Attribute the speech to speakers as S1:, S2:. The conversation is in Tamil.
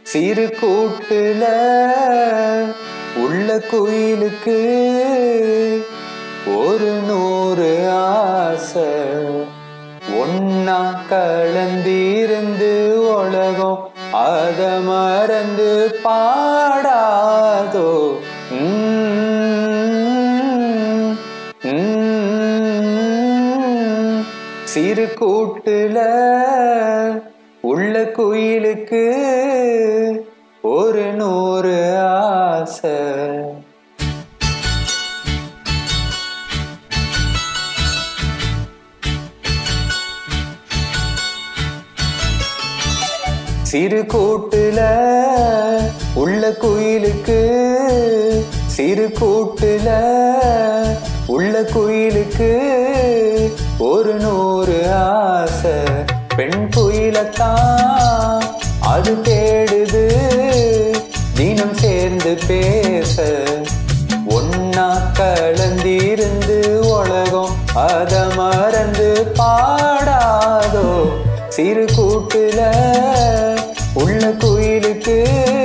S1: சிறு கூட்டுல உள்ள குயிலுக்கு ஒரு நூறு ஆசை ஒன்னா கலந்திருந்து உலகம் அத மறந்து பாடாதோ உம், உம். சிறு கூட்டுல உள்ள குயிலுக்கு ஒரு நூறு ஆசை சிறு கூட்டுல உள்ள குயிலுக்கு சிறு கூட்டுல உள்ள குயிலுக்கு ஒரு நூறு ஆசை பெண் குயிலத்தான் அது தேடுது தினம் சேர்ந்து பேச ஒன்னா கலந்திருந்து உலகம் அத மறந்து பாடாதோ சிறு கூட்டுல உள்ள குயிலுக்கு